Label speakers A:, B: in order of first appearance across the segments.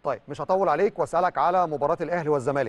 A: طيب مش هطول عليك واسالك على مباراه الاهلي والزمالك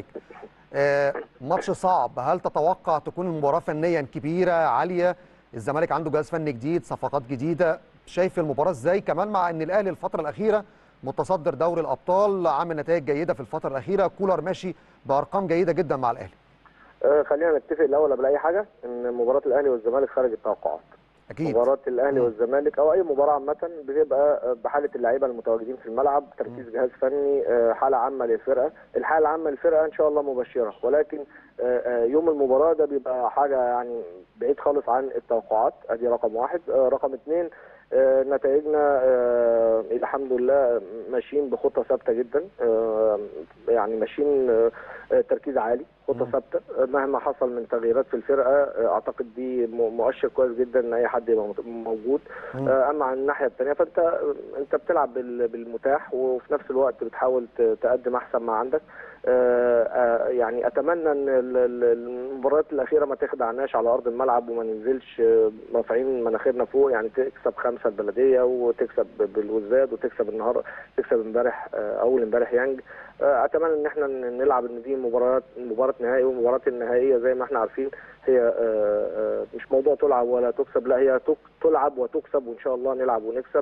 A: آه ماتش صعب هل تتوقع تكون المباراه فنيا كبيره عاليه الزمالك عنده جهاز فني جديد صفقات جديده شايف المباراه ازاي كمان مع ان الاهلي الفتره الاخيره متصدر دوري الابطال عامل نتائج جيده في الفتره الاخيره كولر ماشي بارقام جيده جدا مع الاهلي
B: آه، خلينا نتفق الاول قبل اي حاجه ان مباراه الاهلي والزمالك خارج التوقعات
A: اكيد
B: مباراه الاهلي
A: مم.
B: والزمالك او اي مباراه عامه بتبقى بحاله اللعيبه المتواجدين في الملعب تركيز جهاز فني آه، حاله عامه للفرقه الحاله العامه للفرقه ان شاء الله مبشره ولكن آه، آه، يوم المباراه ده بيبقى حاجه يعني بعيد خالص عن التوقعات ادي رقم واحد آه، رقم اثنين آه، نتائجنا آه، الحمد لله ماشيين بخطه ثابته جدا آه، يعني ماشيين آه، آه، تركيز عالي خطه
A: مم.
B: ثابته آه، مهما حصل من تغييرات في الفرقه آه، اعتقد دي م- مؤشر كويس جدا ان اي حد يبقى مت- موجود
A: مم.
B: آه، اما عن الناحيه الثانيه فانت انت بتلعب بال- بالمتاح وفي نفس الوقت بتحاول ت- تقدم احسن ما عندك آه، آه، يعني اتمنى ان ال- ال- المباريات الاخيره ما تخدعناش على ارض الملعب وما ننزلش آه، رافعين مناخيرنا فوق يعني تكسب خمسه البلديه وتكسب بالوزاد وتكسب النهارده تكسب امبارح آه، اول امبارح يانج آه، اتمنى ان احنا ن- نلعب ان دي مباريات مباراه نهائي والمباراه النهائيه زي ما احنا عارفين هي آه، آه، مش موضوع تلعب ولا تكسب لا هي تك- تلعب وتكسب وان شاء الله نلعب ونكسب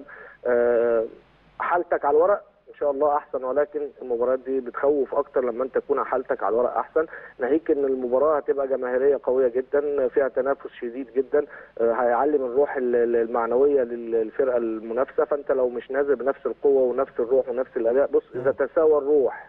B: آه، حالتك على الورق ان شاء الله احسن ولكن المباريات دي بتخوف اكتر لما انت تكون حالتك على الورق احسن ناهيك ان المباراه هتبقى جماهيريه قويه جدا فيها تنافس شديد جدا آه، هيعلم الروح ال- ال- المعنويه للفرقه المنافسه فانت لو مش نازل بنفس القوه ونفس الروح ونفس الاداء بص اذا تساوى الروح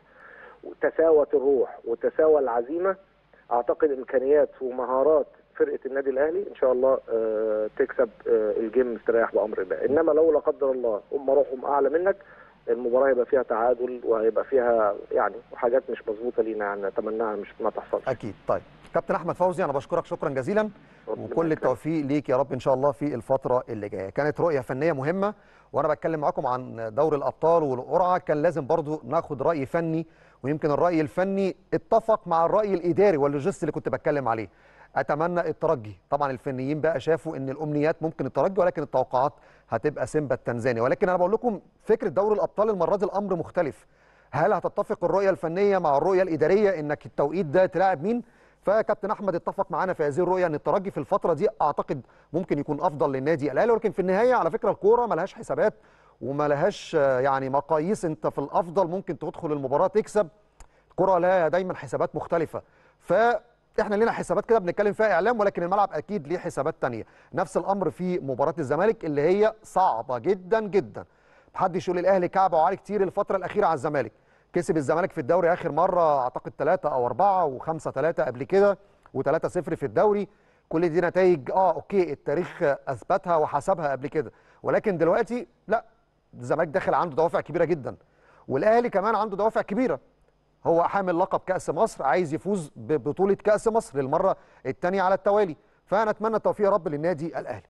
B: وتساوت الروح وتساوى العزيمه اعتقد امكانيات ومهارات فرقه النادي الاهلي ان شاء الله آه، تكسب آه، الجيم مستريح بامر الله انما لو لا قدر الله هم روحهم اعلى منك المباراه هيبقى فيها تعادل وهيبقى فيها يعني حاجات مش مظبوطه لينا يعني اتمناها مش ما تحصلش
A: اكيد طيب كابتن احمد فوزي انا بشكرك شكرا جزيلا
B: ربنا
A: وكل
B: يكرمك.
A: التوفيق ليك يا رب ان شاء الله في الفتره اللي جايه كانت رؤيه فنيه مهمه وانا بتكلم معاكم عن دوري الابطال والقرعه كان لازم برضو ناخد راي فني ويمكن الراي الفني اتفق مع الراي الاداري واللوجست اللي كنت بتكلم عليه اتمنى الترجي طبعا الفنيين بقى شافوا ان الامنيات ممكن الترجي ولكن التوقعات هتبقى سيمبا التنزاني ولكن انا بقول لكم فكره دوري الابطال المره دي الامر مختلف هل هتتفق الرؤيه الفنيه مع الرؤيه الاداريه انك التوقيت ده تلاعب مين فكابتن احمد اتفق معانا في هذه الرؤيه ان الترجي في الفتره دي اعتقد ممكن يكون افضل للنادي الاهلي ولكن في النهايه على فكره الكوره ملهاش حسابات وملهاش آه، يعني مقاييس انت في الافضل ممكن تدخل المباراه تكسب الكره لها دايما حسابات مختلفه فاحنا لنا حسابات كده بنتكلم فيها اعلام ولكن الملعب اكيد ليه حسابات تانية نفس الامر في مباراه الزمالك اللي هي صعبه جدا جدا محدش يقول الاهلي كعبه وعالي كتير الفتره الاخيره على الزمالك كسب الزمالك في الدوري اخر مره اعتقد 3 او 4 و5 3 قبل كده و3 0 في الدوري كل دي نتائج اه اوكي التاريخ اثبتها وحسبها قبل كده ولكن دلوقتي لا الزمالك داخل عنده دوافع كبيره جدا والاهلي كمان عنده دوافع كبيره هو حامل لقب كاس مصر عايز يفوز ببطوله كاس مصر للمره الثانيه على التوالي فنتمنى التوفيق يا رب للنادي الاهلي